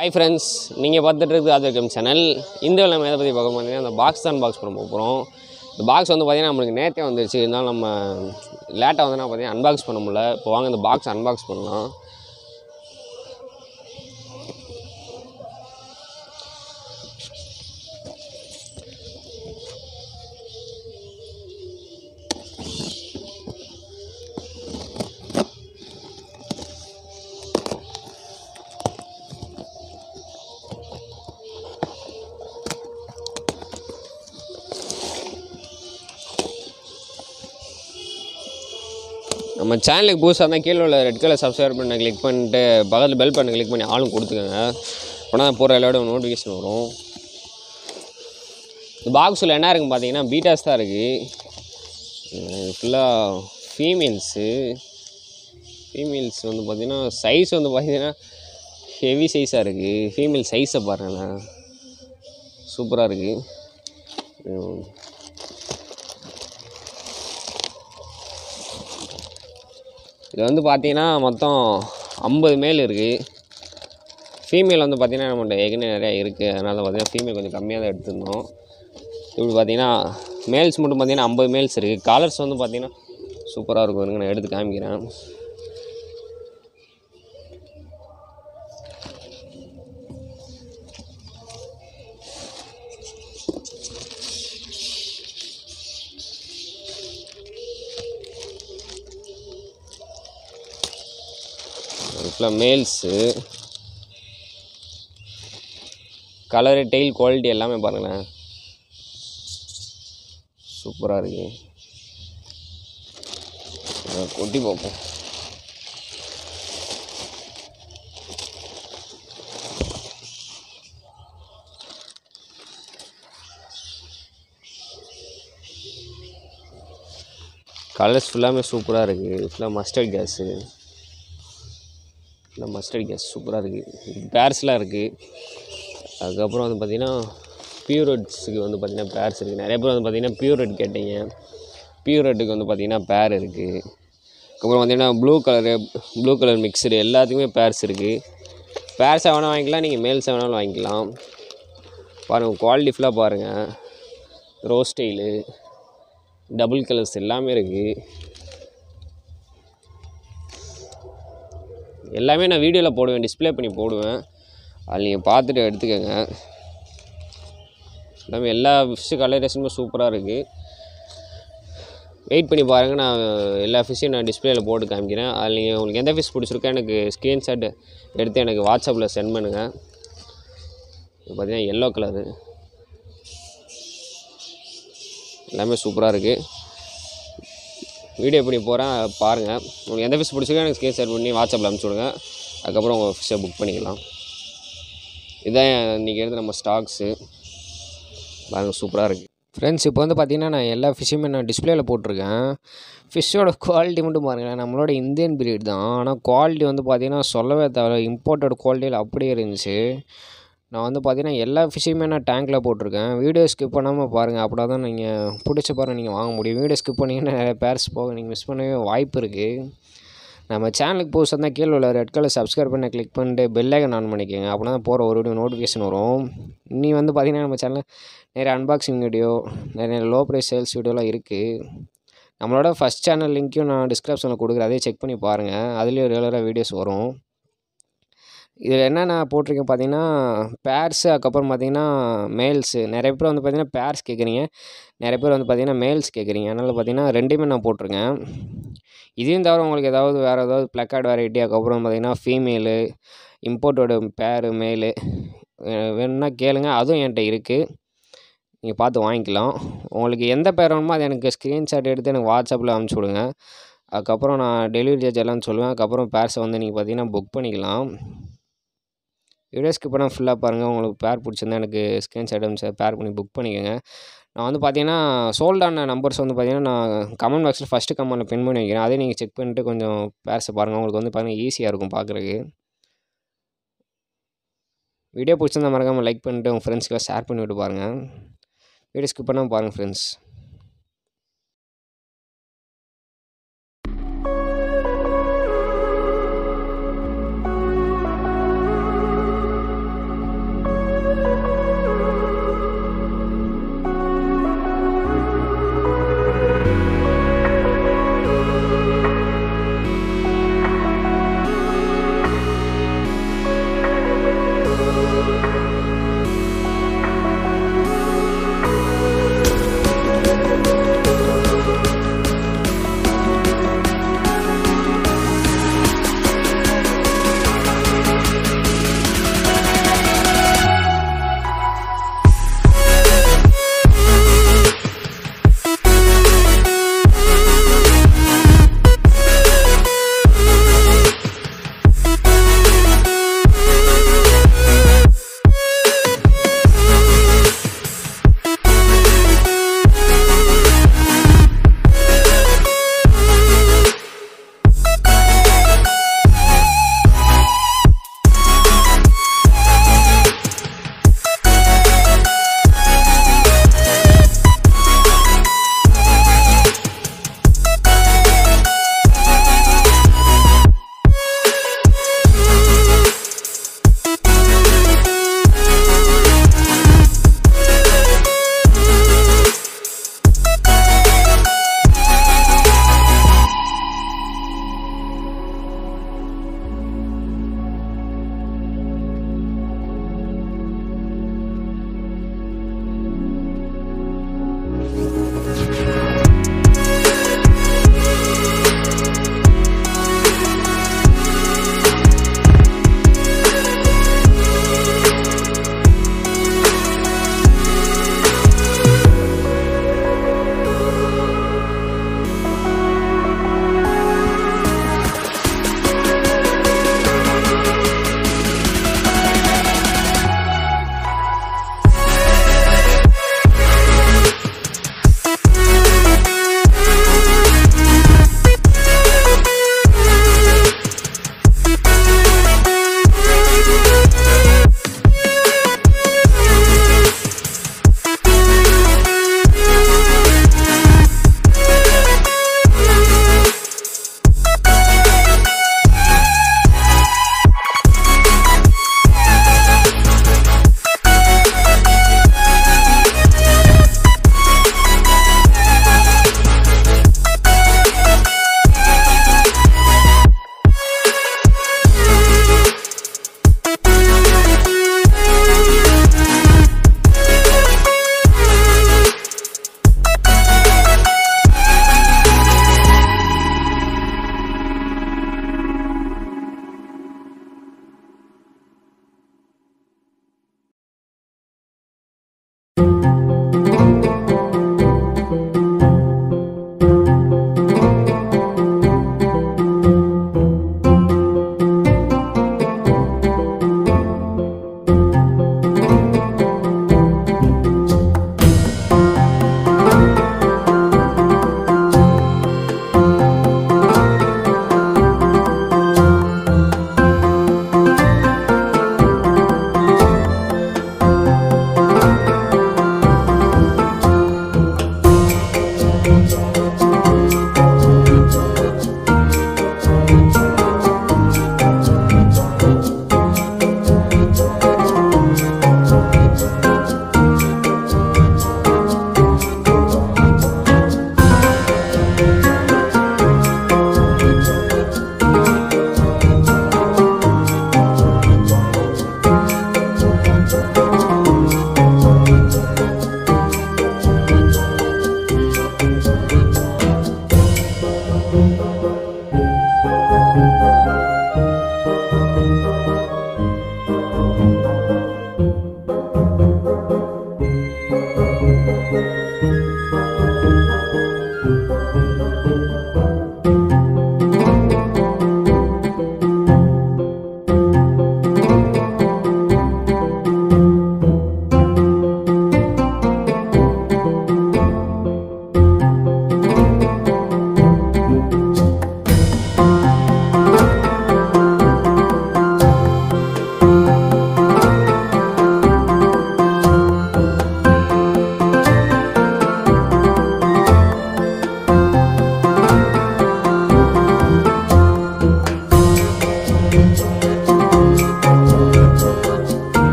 Hi friends நீங்கள் பார்த்துட்டு இருக்குது ஆதிக்கம் சேனல் இந்த வேலை நம்ம எதை பற்றி பார்க்க பார்த்தீங்கன்னா அந்த பாக்ஸ் தான் பாக்ஸ் பண்ண போகிறோம் இந்த பாக்ஸ் வந்து பார்த்தீங்கன்னா நம்மளுக்கு நேற்றே வந்துருச்சு இருந்தாலும் நம்ம லேட்டாக வந்து நான் பார்த்தீங்கன்னா அன்பாக்ஸ் பண்ண முடியல இப்போ வாங்க இந்த பாக்ஸ் அன்பாக்ஸ் பண்ணலாம் நம்ம சேனலுக்கு புதுசாக இருந்தால் கீழே உள்ள ரெட் கலர் சப்ஸ்கிரைப் பண்ண கிளிக் பண்ணிட்டு பக்கத்தில் பெல் பண்ண கிளிக் பண்ணி ஆளும் கொடுத்துக்கோங்க அப்போனா தான் போகிற எல்லாரோட நோட்டிஃபிகேஷன் வரும் இந்த பாக்ஸில் என்ன இருக்குன்னு பார்த்தீங்கன்னா பீட்டாஸ் தான் இருக்குது ஃபுல்லாக ஃபீமேல்ஸு ஃபீமேல்ஸ் வந்து பார்த்திங்கன்னா சைஸ் வந்து பார்த்திங்கன்னா ஹெவி சைஸாக இருக்குது ஃபீமேல் சைஸை பாருங்களேன் சூப்பராக இருக்குது இது வந்து பார்த்தீங்கன்னா மொத்தம் ஐம்பது மேல் இருக்குது ஃபீமேல் வந்து பார்த்தீங்கன்னா நம்மகிட்ட ஏற்கனவே நிறையா இருக்குது அதனால் பார்த்தீங்கன்னா ஃபீமேல் கொஞ்சம் கம்மியாக தான் எடுத்திருந்தோம் இப்படி பார்த்தீங்கன்னா மேல்ஸ் மட்டும் பார்த்தீங்கன்னா ஐம்பது மேல்ஸ் இருக்குது கலர்ஸ் வந்து பார்த்தீங்கன்னா சூப்பராக இருக்கும் இருங்க நான் எடுத்து காமிக்கிறேன் ஃபுல்லாக மேல்ஸு கலரு டெய்ல் குவாலிட்டி எல்லாமே பாருங்களேன் சூப்பராக இருக்கு இதை கொட்டி பார்ப்போம் கலர்ஸ் ஃபுல்லாமே சூப்பராக இருக்குது ஃபுல்லாக மஸ்டர்ட் கேஸு இந்த மஸ்டர்ட் கேஸ் சூப்பராக இருக்குது பேர்ஸ்லாம் இருக்குது அதுக்கப்புறம் வந்து பார்த்திங்கன்னா பியூரெட்ஸுக்கு வந்து பார்த்திங்கன்னா பேர்ஸ் இருக்குது நிறைய பேர் வந்து பார்த்திங்கன்னா பியூரெட் கேட்டீங்க பியூரெட்டுக்கு வந்து பார்த்திங்கன்னா பேர் இருக்குது அதுக்கப்புறம் பார்த்திங்கன்னா blue colour blue colour mixed எல்லாத்துக்குமே பேர்ஸ் இருக்குது பேர்ஸாக வேணால் வாங்கிக்கலாம் நீங்கள் மேல்ஸாக வேணாலும் வாங்கிக்கலாம் பாருங்கள் குவாலிட்டி ஃபுல்லாக பாருங்கள் ரோஸ் ஸ்டைலு டபுள் கலர்ஸ் எல்லாமே இருக்குது எல்லாமே நான் வீடியோவில் போடுவேன் டிஸ்ப்ளே பண்ணி போடுவேன் அது நீங்கள் பார்த்துட்டு எடுத்துக்கோங்க எல்லாமே எல்லா ஃபிஷ்ஷு கலரேஷனுமே சூப்பராக இருக்குது வெயிட் பண்ணி பாருங்கள் நான் எல்லா ஃபிஷ்ஷையும் நான் டிஸ்ப்ளேயில் போட்டு காமிக்கிறேன் அதில் நீங்கள் உங்களுக்கு எந்த ஃபிஷ் பிடிச்சிருக்கோ எனக்கு ஸ்க்ரீன்ஷாட் எடுத்து எனக்கு வாட்ஸ்அப்பில் சென்ட் பண்ணுங்கள் இது பார்த்தீங்கன்னா எல்லோ கலரு எல்லாமே சூப்பராக இருக்குது வீடியோ பண்ணி போகிறேன் பாருங்கள் உங்களுக்கு எந்த ஃபிஷ் பிடிச்சிருக்கோ எனக்கு ஸ்க்ரீன்ஷாட் பண்ணி வாட்ஸ்அப்பில் அனுப்பிச்சி விடுங்க அதுக்கப்புறம் உங்கள் ஃபிஷ்ஷை புக் பண்ணிக்கலாம் இதுதான் இன்றைக்கி எடுத்து நம்ம ஸ்டாக்ஸு பாருங்கள் சூப்பராக இருக்குது ஃப்ரெண்ட்ஸ் இப்போ வந்து பார்த்திங்கன்னா நான் எல்லா ஃபிஷ்ஷுமே நான் டிஸ்பிளேயில் போட்டிருக்கேன் ஃபிஷ்ஷோட குவாலிட்டி மட்டும் பாருங்களேன் நம்மளோட இந்தியன் பீரியட் தான் ஆனால் குவாலிட்டி வந்து பார்த்திங்கன்னா சொல்லவே தேவை இம்போர்ட்டட் குவாலிட்டியில் அப்படியே இருந்துச்சு நான் வந்து பார்த்தீங்கன்னா எல்லா ஃபிஷ்ஷையுமே நான் டேங்க்கில் போட்டிருக்கேன் வீடியோ ஸ்கிப் பண்ணாமல் பாருங்கள் அப்படின்னா தான் நீங்கள் பிடிச்ச பாருங்கள் நீங்கள் வாங்க முடியும் வீடியோ ஸ்கிப் பண்ணிங்கன்னா நிறைய பேர்ஸ் போக நீங்கள் மிஸ் பண்ணவே வாய்ப்பு இருக்குது நம்ம சேனலுக்கு புதுசாக இருந்தால் கீழே உள்ள ரெட் கலர் சப்ஸ்கிரைப் பண்ண கிளிக் பண்ணிட்டு பெல்லைக்கன் ஆன் பண்ணிக்கோங்க அப்படின்னா தான் போகிற ஒரு வீடியோ நோட்டிஃபிகேஷன் வரும் நீ வந்து பார்த்திங்கன்னா நம்ம சேனலில் நிறைய அன்பாக்சிங் வீடியோ நிறைய லோ ப்ரைஸ் சேல்ஸ் வீடியோலாம் இருக்குது நம்மளோட ஃபஸ்ட் சேனல் லிங்க்கையும் நான் டிஸ்கிரிப்ஷனில் கொடுக்குறேன் அதே செக் பண்ணி பாருங்கள் அதுலேயும் ரெகுலராக வீடியோஸ் வரும் இதில் என்னென்ன போட்டிருக்கேன் பார்த்தீங்கன்னா பேர்ஸு அதுக்கப்புறம் பார்த்தீங்கன்னா மேல்ஸு நிறைய பேர் வந்து பார்த்தீங்கன்னா பேர்ஸ் கேட்குறீங்க நிறைய பேர் வந்து பார்த்தீங்கன்னா மேல்ஸ் கேட்குறீங்க அதனால் பார்த்தீங்கன்னா ரெண்டுமே நான் போட்டிருக்கேன் இதையும் தவிர உங்களுக்கு ஏதாவது வேறு ஏதாவது ப்ளக்கார்ட் வெரைட்டி அதுக்கப்புறம் பார்த்தீங்கன்னா ஃபீமேலு இம்போர்ட்டோட பேரு மேலு வேணும்னா கேளுங்க அதுவும் என்கிட்ட இருக்குது நீங்கள் பார்த்து வாங்கிக்கலாம் உங்களுக்கு எந்த பேர் வேணுமோ அது எனக்கு ஸ்க்ரீன்ஷாட் எடுத்து எனக்கு வாட்ஸ்அப்பில் அனுப்பிச்சி விடுங்க அதுக்கப்புறம் நான் டெலிவரி சார்ஜ் எல்லாம் சொல்லுவேன் அதுக்கப்புறம் பேர்ஸை வந்து நீங்கள் பார்த்தீங்கன்னா புக் பண்ணிக்கலாம் வீடியோ ஸ்கிப் பண்ணால் ஃபுல்லாக பாருங்கள் உங்களுக்கு பேர் பிடிச்சிருந்தா எனக்கு ஸ்க்ரீன்ஷாட் அனுப்பிச்சு பேர் பண்ணி புக் பண்ணிக்கோங்க நான் வந்து பார்த்தீங்கன்னா சோல்டான நம்பர்ஸ் வந்து பார்த்தீங்கன்னா நான் கமெண்ட் பாக்ஸில் ஃபஸ்ட்டு கமெண்ட்டில் பின் பண்ணி வைக்கிறேன் அதே நீங்கள் செக் பண்ணிட்டு கொஞ்சம் பேர்ஸை பாருங்கள் உங்களுக்கு வந்து பாருங்கள் ஈஸியாக இருக்கும் பார்க்குறதுக்கு வீடியோ பிடிச்சிருந்தா மறக்காமல் லைக் பண்ணிட்டு உங்கள் ஃப்ரெண்ட்ஸ்க்கெல்லாம் ஷேர் பண்ணி விட்டு பாருங்கள் வீடியோ ஸ்கிப் பண்ணாமல் பாருங்கள் ஃப்ரெண்ட்ஸ்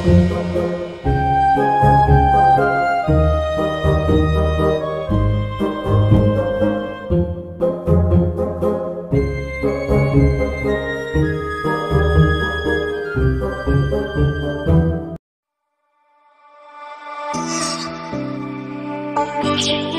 Thank you.